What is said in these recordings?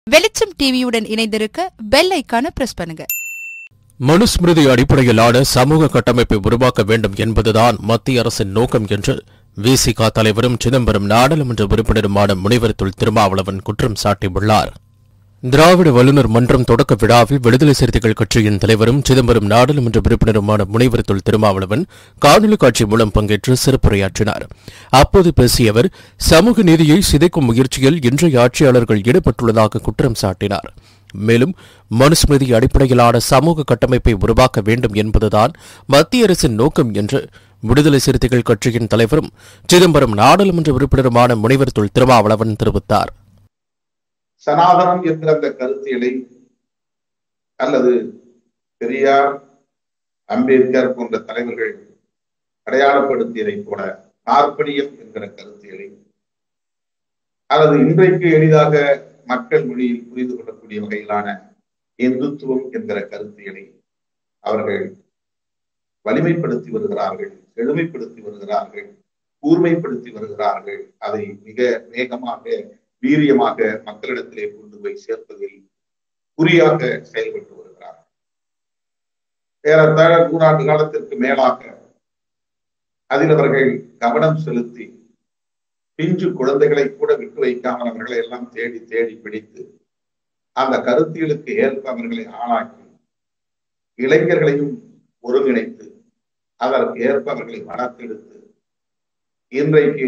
வெளிச்சம் டிவியுடன் இணைந்திருக்க பெல் ஐக்கான பிரஸ் பண்ணுங்க மனுஸ்மிருதி அடிப்படையிலான சமூக கட்டமைப்பை உருவாக்க வேண்டும் என்பதுதான் மத்திய அரசின் நோக்கம் என்று விசிக தலைவரும் சிதம்பரம் நாடாளுமன்ற உறுப்பினருமான முனைவர் தொல் திருமாவளவன் குற்றம் சாட்டியுள்ளார் திராவிட வல்லுநர் மன்றம் தொடக்க விழாவில் விடுதலை சிறுத்தைகள் கட்சியின் தலைவரும் சிதம்பரம் நாடாளுமன்ற உறுப்பினருமான முனைவர் தொல் திருமாவளவன் காணொலி காட்சி மூலம் பங்கேற்று சிறப்புரையாற்றினார் அப்போது பேசிய அவர் சமூக நீதியை சிதைக்கும் முயற்சியில் இன்றைய ஆட்சியாளர்கள் ஈடுபட்டுள்ளதாக குற்றம் சாட்டினார் மேலும் மனுஸ்மிருதி அடிப்படையிலான சமூக கட்டமைப்பை உருவாக்க வேண்டும் என்பதுதான் மத்திய அரசின் நோக்கம் என்று விடுதலை சிறுத்தைகள் கட்சியின் தலைவரும் சிதம்பரம் நாடாளுமன்ற உறுப்பினருமான முனைவர் தொல் திருமாவளவன் தெரிவித்தார் சனாதனம் என்கிற அந்த கருத்தியலை அல்லது பெரியார் அம்பேத்கர் போன்ற தலைவர்கள் அடையாளப்படுத்தியதைப் போல பார்ப்பனியம் என்கிற கருத்தியலை அல்லது இன்றைக்கு எளிதாக மக்கள் மொழியில் புரிந்து கொள்ளக்கூடிய வகையிலான இந்துத்துவம் என்கிற கருத்தியலை அவர்கள் வலிமைப்படுத்தி வருகிறார்கள் எளிமைப்படுத்தி வருகிறார்கள் கூர்மைப்படுத்தி வருகிறார்கள் அதை மிக வேகமாக வீரியமாக மக்களிடத்திலே கொண்டு போய் சேர்ப்பதில் குறியாக செயல்பட்டு வருகிறார்கள் ஏறத்தாழ நூறாண்டு காலத்திற்கு மேலாக அதில் அவர்கள் கவனம் செலுத்தி பிஞ்சு குழந்தைகளை கூட விட்டு வைக்காமல் அவர்களை எல்லாம் தேடி தேடி பிடித்து அந்த கருத்தியலுக்கு ஏற்ப அவர்களை ஆளாக்கி இளைஞர்களையும் ஒருங்கிணைத்து அதற்கு ஏற்ப அவர்களை வளர்த்தெடுத்து இன்றைக்கு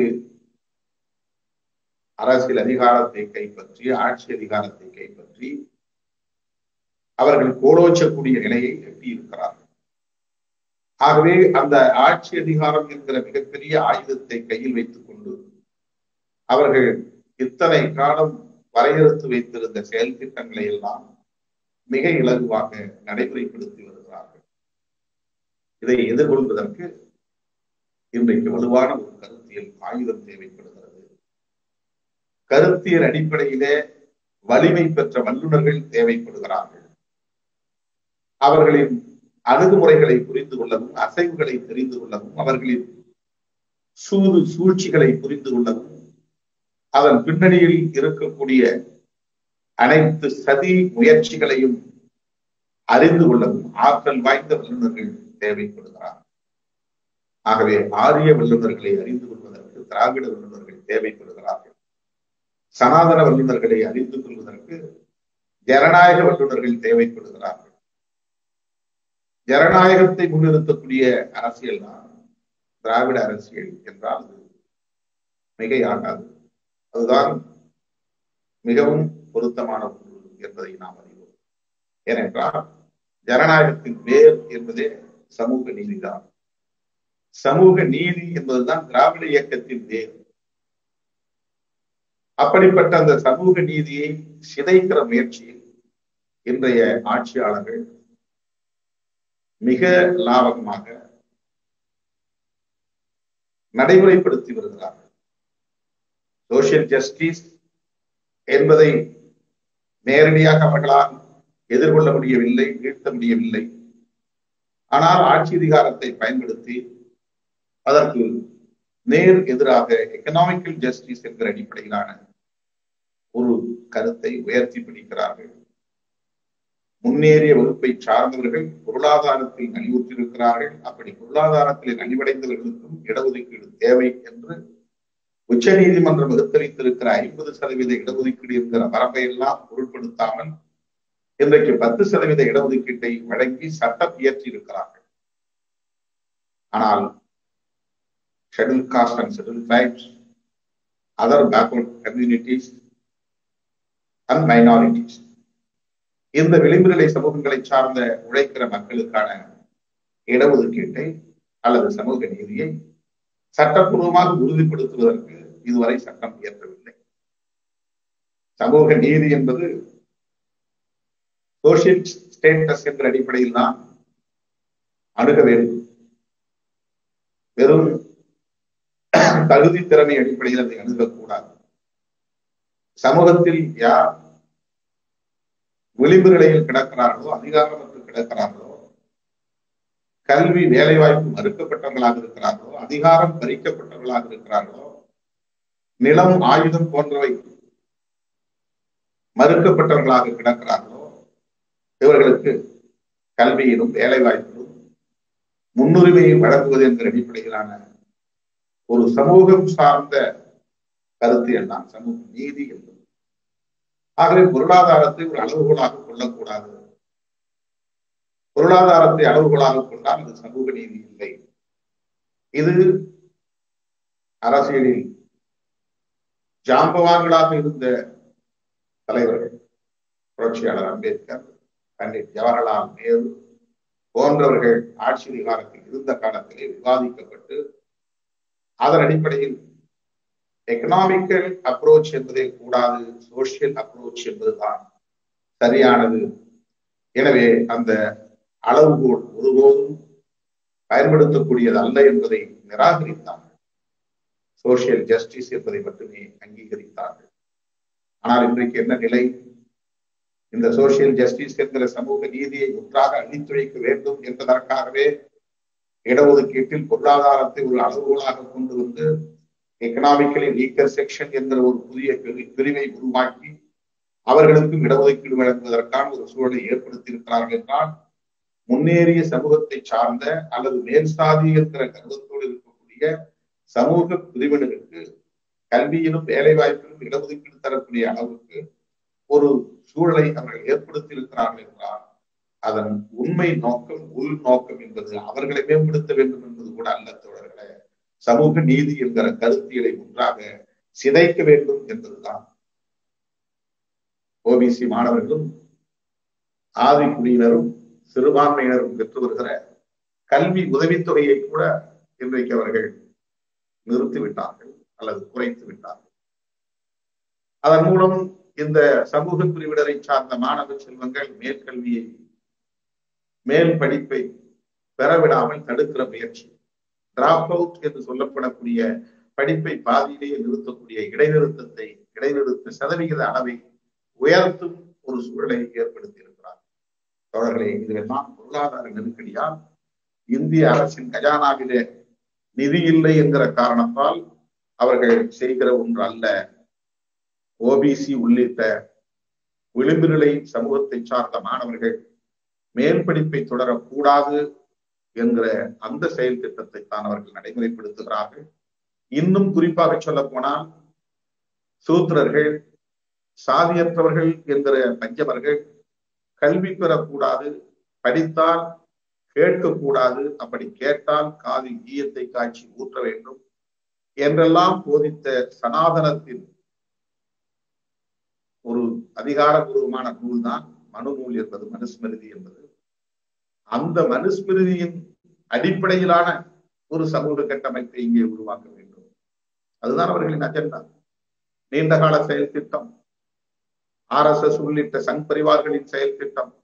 அரசியல் அதிகாரத்தை கைப்பற்றி ஆட்சி அதிகாரத்தை கைப்பற்றி அவர்கள் கோலோச்சக்கூடிய நிலையை எட்டியிருக்கிறார்கள் ஆகவே அந்த ஆட்சி அதிகாரம் என்கிற மிகப்பெரிய ஆயுதத்தை கையில் வைத்துக் கொண்டு அவர்கள் இத்தனை காலம் வரையறுத்து வைத்திருந்த செயல் திட்டங்களை எல்லாம் மிக இலகுவாக நடைமுறைப்படுத்தி வருகிறார்கள் இதை எதிர்கொள்வதற்கு இன்றைக்கு வலுவான ஒரு கருத்தியல் ஆயுதம் தேவைப்படுகிறது கருத்தியல் அடிப்படையிலே வலிமை பெற்ற வல்லுநர்கள் தேவைப்படுகிறார்கள் அவர்களின் அணுகுமுறைகளை புரிந்து கொள்ளவும் அசைவுகளை தெரிந்து கொள்ளவும் அவர்களின் சூது சூழ்ச்சிகளை புரிந்து கொள்ளவும் அதன் பின்னணியில் இருக்கக்கூடிய அனைத்து சதி முயற்சிகளையும் அறிந்து கொள்ளவும் ஆற்றல் வாய்ந்த வல்லுநர்கள் தேவைப்படுகிறார் ஆகவே ஆரிய வல்லுநர்களை அறிந்து கொள்வதற்கு திராவிட வல்லுநர்கள் தேவைப்படுகிறார்கள் சனாதன வல்லுநர்களை அறிந்து கொள்வதற்கு ஜனநாயக வல்லுநர்கள் தேவைப்படுகிறார்கள் ஜனநாயகத்தை முன்னிறுத்தக்கூடிய அரசியல் தான் திராவிட அரசியல் என்றால் அது மிகையாகாது அதுதான் மிகவும் பொருத்தமான ஒன்று என்பதை நாம் அறிவோம் ஏனென்றால் ஜனநாயகத்தின் வேர் என்பதே சமூக நீதிதான் சமூக நீதி என்பதுதான் திராவிட இயக்கத்தின் வேர் அப்படிப்பட்ட அந்த சமூக நீதியை சிதைக்கிற முயற்சியில் இன்றைய ஆட்சியாளர்கள் மிக லாபகமாக நடைமுறைப்படுத்தி வருகிறார்கள் சோசியல் ஜஸ்டிஸ் என்பதை நேரடியாக அவர்களால் எதிர்கொள்ள முடியவில்லை வீழ்த்த முடியவில்லை ஆனால் ஆட்சி அதிகாரத்தை பயன்படுத்தி அதற்கு நேர் எதிராக எக்கனாமிக்கல் ஜஸ்டிஸ் என்கிற அடிப்படையிலான ஒரு கருத்தை உயர்த்தி பிடிக்கிறார்கள் முன்னேறிய வகுப்பை சார்ந்தவர்கள் பொருளாதாரத்தில் நலிவுற்றிருக்கிறார்கள் அப்படி பொருளாதாரத்தில் நலிவடைந்தவர்களுக்கும் இடஒதுக்கீடு தேவை என்று உச்ச நீதிமன்றம் வகுத்தளித்திருக்கிற ஐம்பது சதவீத இடஒதுக்கீடு என்கிற வரம்பை எல்லாம் பொருட்படுத்தாமல் இன்றைக்கு பத்து சதவீத இடஒதுக்கீட்டை வழங்கி சட்டம் இயற்றி இருக்கிறார்கள் ஆனால் schedule caste and schedule tribes other backward communities and minorities இந்த விளிம்புநிலை சமூகங்களை சார்ந்த உழைக்கிற மக்களுக்கான இடஒதுக்கீட்டை அல்லது சமூக நீதியை சட்டப்பூர்வமாக உறுதிப்படுத்துவதற்கு இதுவரை சட்டம் இயற்றவில்லை சமூக நீதி என்பது சோசியல் ஸ்டேட்டஸ் என்ற அடிப்படையில் தான் அணுக வேண்டும் வெறும் தகுதி திறமை அடிப்படையில் அதை அணுகக்கூடாது சமூகத்தில் யார் விளிம்பு நிலையில் கிடக்கிறார்களோ அதிகாரமற்று கிடக்கிறார்களோ கல்வி வேலைவாய்ப்பு மறுக்கப்பட்டவர்களாக இருக்கிறார்களோ அதிகாரம் பறிக்கப்பட்டவர்களாக இருக்கிறார்களோ நிலம் ஆயுதம் போன்றவை மறுக்கப்பட்டவர்களாக கிடக்கிறார்களோ இவர்களுக்கு கல்வியிலும் வேலை வாய்ப்பிலும் முன்னுரிமையை வழங்குவது என்ற அடிப்படையிலான ஒரு சமூகம் சார்ந்த கருத்து எல்லாம் சமூக நீதி என்பது ஆகவே பொருளாதாரத்தை ஒரு அளவுகோலாக கொள்ளக்கூடாது பொருளாதாரத்தை அளவுகோலாக கொண்டால் அது சமூக நீதி இல்லை இது அரசியலில் ஜாம்பவான்களாக இருந்த தலைவர்கள் புரட்சியாளர் அம்பேத்கர் பண்டிட் ஜவஹர்லால் நேரு போன்றவர்கள் ஆட்சி அதிகாரத்தில் இருந்த காலத்திலே விவாதிக்கப்பட்டு அதன் அடிப்படையில் எக்கனாமிக்கல் அப்ரோச் என்பதே கூடாது சோசியல் அப்ரோச் என்பதுதான் சரியானது எனவே அந்த அளவுகோல் ஒருபோதும் பயன்படுத்தக்கூடியது அல்ல என்பதை நிராகரித்தார்கள் சோசியல் ஜஸ்டிஸ் என்பதை மட்டுமே அங்கீகரித்தார்கள் ஆனால் இன்றைக்கு என்ன நிலை இந்த சோசியல் ஜஸ்டிஸ் என்கிற சமூக நீதியை முற்றாக அழித்துழைக்க வேண்டும் என்பதற்காகவே இடஒதுக்கீட்டில் பொருளாதாரத்தை ஒரு அளவுகோலாக கொண்டு வந்து எக்கனாமிக்கலி வீக்கர் செக்ஷன் என்கிற ஒரு புதிய பிரிவை உருவாக்கி அவர்களுக்கும் இடஒதுக்கீடு வழங்குவதற்கான ஒரு சூழலை ஏற்படுத்தி இருக்கிறார்கள் என்றால் முன்னேறிய சமூகத்தை சார்ந்த அல்லது மேல் சாதி என்கிற கருவத்தோடு இருக்கக்கூடிய சமூக பிரிவினருக்கு கல்வியிலும் வேலை வாய்ப்பிலும் இடஒதுக்கீடு தரக்கூடிய அளவுக்கு ஒரு சூழலை அவர்கள் ஏற்படுத்தி இருக்கிறார்கள் என்றால் அதன் உண்மை நோக்கம் உள் நோக்கம் என்பது அவர்களை மேம்படுத்த வேண்டும் என்பது கூட அல்ல தோழர்களே சமூக நீதி என்கிற கருத்தியலை ஒன்றாக சிதைக்க வேண்டும் என்பதுதான் ஓபிசி மாணவர்களும் ஆதி குடியினரும் சிறுபான்மையினரும் பெற்று வருகிற கல்வி உதவித்தொகையை கூட இன்றைக்கு அவர்கள் நிறுத்திவிட்டார்கள் அல்லது குறைத்து விட்டார்கள் அதன் மூலம் இந்த சமூக பிரிவினரை சார்ந்த மாணவ செல்வங்கள் மேற்கல்வியை மேல் படிப்பை பெறவிடாமல் தடுக்கிற முயற்சி டிராப் அவுட் என்று சொல்லப்படக்கூடிய படிப்பை பாதியிலேயே நிறுத்தக்கூடிய இடைநிறுத்தத்தை இடைநிறுத்த சதவிகித அளவை உயர்த்தும் ஒரு சூழலை ஏற்படுத்தி இருக்கிறார் தோழர்களே இதுவெல்லாம் பொருளாதார நெருக்கடியால் இந்திய அரசின் கஜானாவிலே நிதி இல்லை என்கிற காரணத்தால் அவர்கள் செய்கிற ஒன்று அல்ல ஓபிசி உள்ளிட்ட விளிம்பு நிலை சமூகத்தை சார்ந்த மாணவர்கள் மேல் படிப்பை தொடரக்கூடாது என்கிற அந்த செயல் திட்டத்தை தான் அவர்கள் நடைமுறைப்படுத்துகிறார்கள் இன்னும் குறிப்பாக சொல்ல போனால் சூத்திரர்கள் சாதியற்றவர்கள் என்கிற பஞ்சமர்கள் கல்வி பெறக்கூடாது படித்தால் கேட்கக்கூடாது அப்படி கேட்டால் காதில் ஈயத்தை காய்ச்சி ஊற்ற வேண்டும் என்றெல்லாம் போதித்த சனாதனத்தின் ஒரு அதிகாரபூர்வமான நூல் தான் மனு நூல் என்பது மனுஸ்மிருதி என்பது அந்த மனுஸ்மிருதியின் அடிப்படையிலான ஒரு சமூக கட்டமைப்பை இங்கே உருவாக்க வேண்டும் அதுதான் அவர்களின் அஜெண்டா நீண்ட கால செயல் திட்டம் ஆர் எஸ் எஸ் உள்ளிட்ட சங் பரிவார்களின் செயல் திட்டம்